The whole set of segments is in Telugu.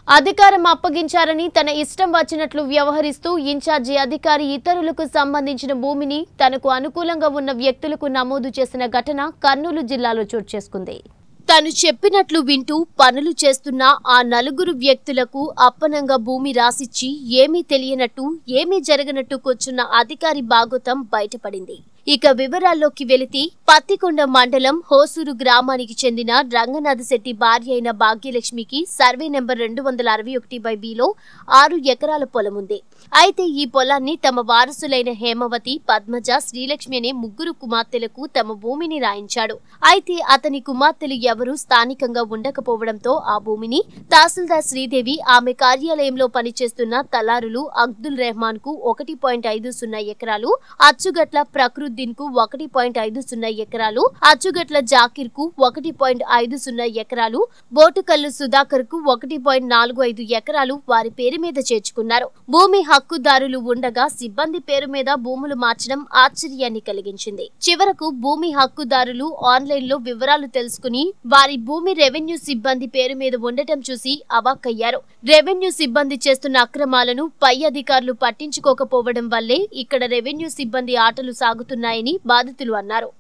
అధికారం అప్పగించారని తన ఇష్టం వచ్చినట్లు వ్యవహరిస్తూ ఇన్ఛార్జి అధికారి ఇతరులకు సంబంధించిన భూమిని తనకు అనుకూలంగా ఉన్న వ్యక్తులకు నమోదు చేసిన ఘటన కర్నూలు జిల్లాలో చోటు చేసుకుంది తను చెప్పినట్లు వింటూ పనులు చేస్తున్న ఆ నలుగురు వ్యక్తులకు అప్పనంగా భూమి రాసిచ్చి ఏమీ తెలియనట్టు ఏమీ జరగనట్టు కూర్చున్న అధికారి బాగోతం బయటపడింది ఇక వివరాల్లోకి వెళితే పత్తికొండ మండలం హోసూరు గ్రామానికి చెందిన రంగనాథ్ శెట్టి భార్య అయిన భాగ్యలక్ష్మికి సర్వే నెంబర్ రెండు వందల అరవై ఒకటి బై బిలో ఆరు ఎకరాల పొలం ఉంది అయితే ఈ పొలాన్ని తమ వారసులైన హేమవతి పద్మజ శ్రీలక్ష్మి అనే ముగ్గురు కుమార్తెలకు తమ భూమిని రాయించాడు అయితే అతని కుమార్తెలు ఎవరూ స్థానికంగా ఉండకపోవడంతో ఆ భూమిని తహసీల్దార్ శ్రీదేవి ఆమె కార్యాలయంలో పనిచేస్తున్న తలారులు అబ్దుల్ రెహమాన్ కు ఒకటి పాయింట్ ఐదు సున్నా ఎకరాలు అచ్చుగట్ల ప్రకృద్దీన్ కు ఒకటి పాయింట్ ఐదు సున్నా ఎకరాలు అచ్చుగట్ల జాకిర్ కు ఒకటి పాయింట్ ఐదు సున్నా ఎకరాలు బోటుకల్లు సుధాకర్ కు ఒకటి పాయింట్ నాలుగు ఐదు ఎకరాలు వారి పేరు మీద చేర్చుకున్నారు భూమి హక్కుదారులు ఉండగా సిబ్బంది పేరు మీద భూములు మార్చడం ఆశ్చర్యాన్ని కలిగించింది చివరకు భూమి హక్కుదారులు ఆన్లైన్ లో వివరాలు తెలుసుకుని వారి భూమి రెవెన్యూ సిబ్బంది పేరు మీద ఉండటం చూసి అవాక్కయ్యారు రెవెన్యూ సిబ్బంది చేస్తున్న అక్రమాలను పై అధికారులు పట్టించుకోకపోవడం వల్లే ఇక్కడ రెవెన్యూ సిబ్బంది ఆటలు సాగుతున్నాయని బాధితులు అన్నారు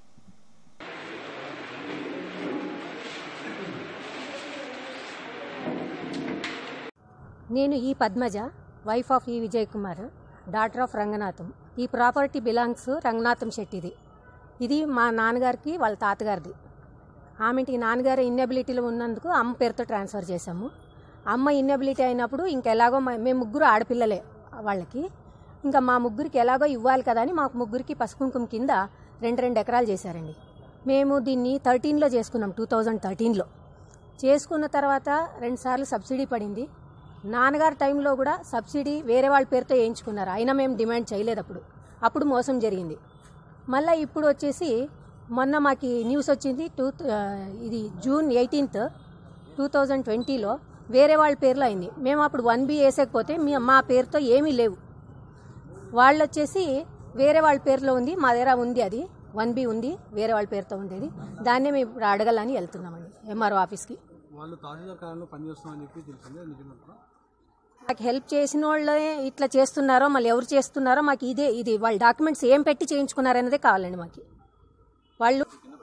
నేను ఈ పద్మజ వైఫ్ ఆఫ్ ఈ విజయ్ కుమార్ డాటర్ ఆఫ్ రంగనాథం ఈ ప్రాపర్టీ బిలాంగ్స్ రంగనాథం శెట్టిది ఇది మా నాన్నగారికి వాళ్ళ తాతగారిది ఆమెకి నాన్నగారు ఇన్నెబిలిటీలో ఉన్నందుకు అమ్మ పేరుతో ట్రాన్స్ఫర్ చేశాము అమ్మ ఇన్నెబిలిటీ అయినప్పుడు ఇంకెలాగో మా- మేము ముగ్గురు ఆడపిల్లలే వాళ్ళకి ఇంకా మా ముగ్గురికి ఎలాగో ఇవ్వాలి కదా అని మాకు ముగ్గురికి పసుకుంకుమ కింద రెండు రెండు ఎకరాలు చేశారండి మేము దీన్ని థర్టీన్లో చేసుకున్నాం టూ థౌజండ్ థర్టీన్లో చేసుకున్న తర్వాత రెండుసార్లు సబ్సిడీ పడింది నాన్నగారి టైంలో కూడా సబ్సిడీ వేరే వాళ్ళ పేరుతో వేయించుకున్నారు అయినా మేము డిమాండ్ చేయలేదు అప్పుడు అప్పుడు మోసం జరిగింది మళ్ళీ ఇప్పుడు వచ్చేసి మొన్న మాకు న్యూస్ వచ్చింది టూ ఇది జూన్ ఎయిటీన్త్ టూ థౌజండ్ ట్వంటీలో వేరే వాళ్ళ పేర్లో అయింది మేము అప్పుడు వన్ బి వేసకపోతే మీ మా పేరుతో ఏమీ లేవు వాళ్ళు వచ్చేసి వేరే వాళ్ళ పేరులో ఉంది మా దగ్గర ఉంది అది వన్ బి ఉంది వేరే వాళ్ళ పేరుతో ఉండేది దాన్నే మేము ఇప్పుడు అడగాలని వెళ్తున్నామండి ఎంఆర్ఓ ఆఫీస్కి వాళ్ళు తహసీల్దార్ కార్యాలయంలో పనిచేస్తున్నామని చెప్పి తెలిసిందే నిజమంటారా మాకు హెల్ప్ చేసిన వాళ్ళే ఇట్లా చేస్తున్నారో మళ్ళీ ఎవరు చేస్తున్నారో మాకు ఇదే ఇది వాళ్ళ డాక్యుమెంట్స్ ఏం పెట్టి చేయించుకున్నారు అనేది కావాలండి మాకు వాళ్ళు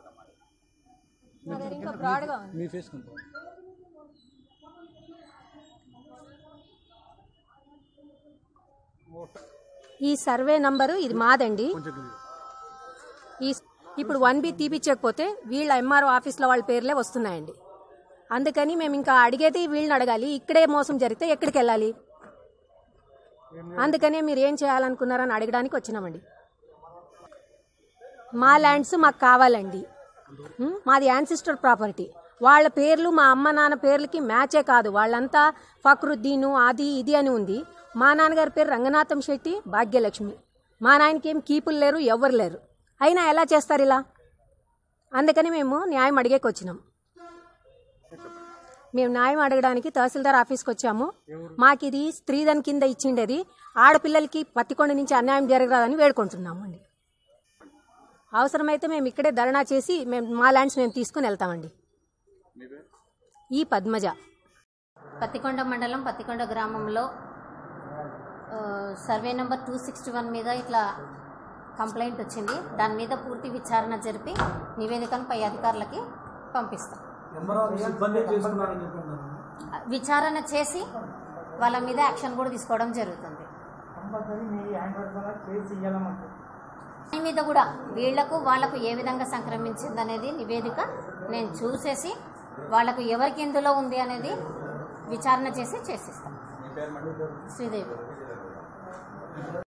ఇంకా బ్రాడ్గా ఉంది మీ ఫేస్ కొంత ఈ సర్వే నంబరు ఇది మాదండి కొంచెం clear. ఈ ఇప్పుడు వన్ బి తీపిచ్చకపోతే వీళ్ళ ఎంఆర్ఓ ఆఫీస్లో వాళ్ళ పేర్లే వస్తున్నాయండి అందుకని మేము ఇంకా అడిగేది వీళ్ళని అడగాలి ఇక్కడే మోసం జరిగితే ఎక్కడికి వెళ్ళాలి అందుకనే మీరు ఏం చేయాలనుకున్నారని అడగడానికి వచ్చినామండి మా ల్యాండ్స్ మాకు కావాలండి ఉం? మాది యాన్సిస్టర్ ప్రాపర్టీ వాళ్ళ పేర్లు మా అమ్మ నాన్న పేర్లకి మ్యాచే కాదు వాళ్ళంతా ఫక్రుద్దీను అది ఇది అని ఉంది మా నాన్నగారి పేరు రంగనాథం శెట్టి భాగ్యలక్ష్మి మా నాయనకి ఏం కీపులు లేరు ఎవ్వరు లేరు అయినా ఎలా చేస్తారు ఇలా అందుకని మేము న్యాయం అడిగేకి వచ్చినాం మేము న్యాయం అడగడానికి తహసీల్దార్ ఆఫీస్కి వచ్చాము మాకు ఇది స్త్రీధన్ కింద ఇచ్చిండేది ఆడపిల్లలకి పత్తికొండ నుంచి అన్యాయం జరగరాదని వేడుకుంటున్నాము అండి అవసరమైతే మేము ఇక్కడే ధర్నా చేసి మేము మా ల్యాండ్స్ మేము తీసుకుని వెళ్తామండి ఈ పద్మజ పత్తికొండ మండలం పత్తికొండ గ్రామంలో ఆ, survey number two sixty one మీద ఇట్లా కంప్లైంట్ వచ్చింది దాని మీద పూర్తి విచారణ జరిపి నివేదికను పై అధికారులకి పంపిస్తాం సిబ్బంది చేస్తున్నారని చెప్పి విచారణ చేసి వాళ్ళ మీద యాక్షన్ కూడా తీసుకోవడం జరుగుతుంది దాని మీద కూడా వీళ్లకు వాళ్ళకు ఏ విధంగా సంక్రమించింది అనేది నివేదిక నేను చూసేసి వాళ్ళకు ఎవరికి ఇందులో ఉంది అనేది విచారణ చేసి చేసిస్తాం శ్రీదేవి